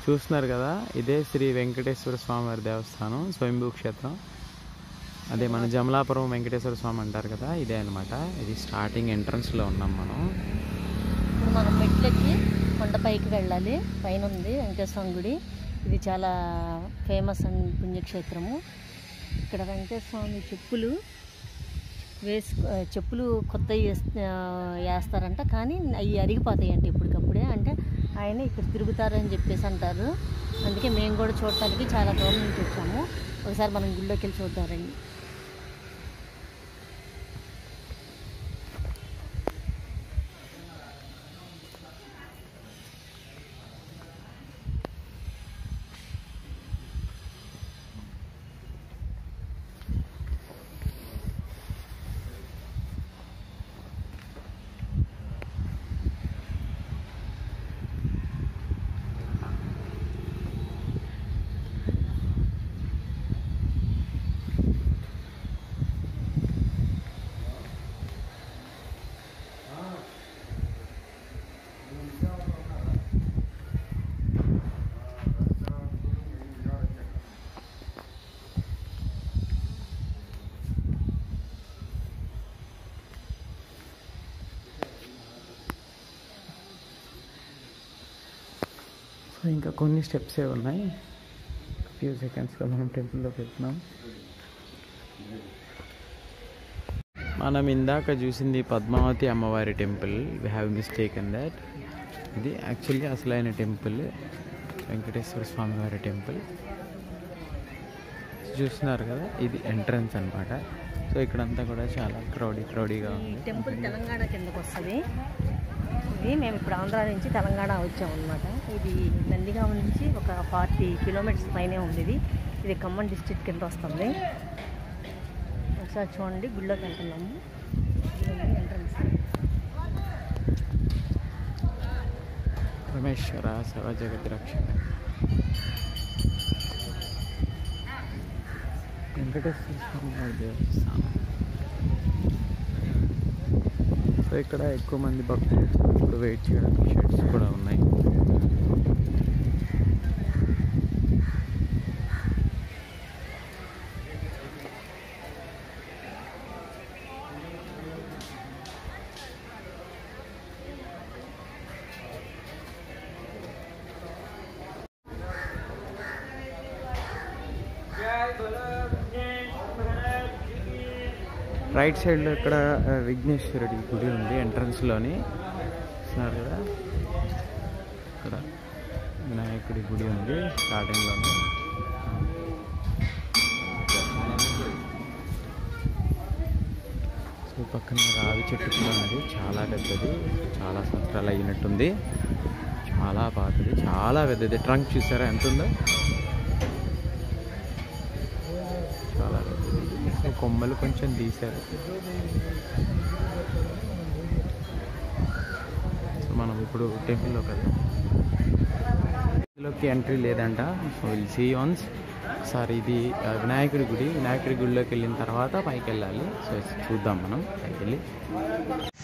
చూస్తున్నారు కదా ఇదే శ్రీ వెంకటేశ్వర స్వామి వారి దేవస్థానం స్వయంభూ క్షేత్రం అదే మన జమలాపురం వెంకటేశ్వర స్వామి అంటారు కదా ఇదే అనమాట ఇది స్టార్టింగ్ ఎంట్రన్స్లో ఉన్నాం మనం ఇప్పుడు మనం మెట్లెక్కి కొండపైకి వెళ్ళాలి పైన ఉంది వెంకటేశ్వర గుడి ఇది చాలా ఫేమస్ అండ్ పుణ్యక్షేత్రము ఇక్కడ వెంకటేశ్వర స్వామి చెప్పులు వేసు చెప్పులు కొత్త వేస్తారంట కానీ అవి అరిగిపోతాయి అంటే ఇప్పటికప్పుడే అంటే ఆయన ఇక్కడ తిరుగుతారని చెప్పేసి అంటారు అందుకే మేము కూడా చూడటానికి చాలా దూరం నుంచి వచ్చాము ఒకసారి మనం గుళ్ళోకి వెళ్ళి చూద్దారండి సో ఇంకా కొన్ని స్టెప్సే ఉన్నాయి ఫ్యూ సెకండ్స్లో మనం టెంపుల్లోకి వెళ్తున్నాం మనం ఇందాక చూసింది పద్మావతి అమ్మవారి temple we have mistake that ఇది యాక్చువల్లీ అసలైన టెంపుల్ వెంకటేశ్వర స్వామి వారి టెంపుల్ చూస్తున్నారు కదా ఇది ఎంట్రన్స్ అన్నమాట సో ఇక్కడంతా కూడా చాలా క్రౌడీ క్రౌడీగా ఈ ఉంది టెంపుల్ తెలంగాణ కిందకు వస్తుంది ఇది మేము ఇప్పుడు ఆంధ్ర నుంచి తెలంగాణ వచ్చాం అనమాట ఇది నందిగామ నుంచి ఒక ఫార్టీ కిలోమీటర్స్ పైనే ఉంది ఇది ఇది ఖమ్మం డిస్ట్రిక్ట్ కింద వస్తుంది ఒకసారి చూడండి గుళ్ళోకి వెళ్తున్నాము ఎంట్రన్స్ పరమేశ్వర సర్వ జగతి రక్షణ వెంకటేశ్వర స్వామి వారి దేవస్థానం సో ఇక్కడ ఎక్కువ మంది భక్తులు ఇప్పుడు వెయిట్ చేయడానికి షెడ్స్ కూడా ఉన్నాయి రైట్ సైడ్లో ఇక్కడ ఆ, విఘ్నేశ్వరుడి గుడి ఉంది ఎంట్రన్స్లోని చూస్తున్నారు కదా ఇక్కడ వినాయకుడి గుడి ఉంది స్టార్టింగ్లోనే సో పక్కన రావి చెట్టు కూడా ఉంది చాలా పెద్దది చాలా సంవత్సరాలు అయినట్టుంది చాలా పాతది చాలా పెద్దది ట్రంక్ చూసారా ఎంత ఉందో చాలా పెద్దది సో కొమ్మలు కొంచెం తీశారు సో మనం ఇప్పుడు టెంపుల్లోకి వెళ్దాం ఇందులోకి ఎంట్రీ లేదంట సో విల్ సీ వన్స్ ఒకసారి ఇది ఆ, వినాయకుడి గుడి వినాయకుడి గుడిలోకి వెళ్ళిన తర్వాత పైకి వెళ్ళాలి సో చూద్దాం మనం పైకి వెళ్ళి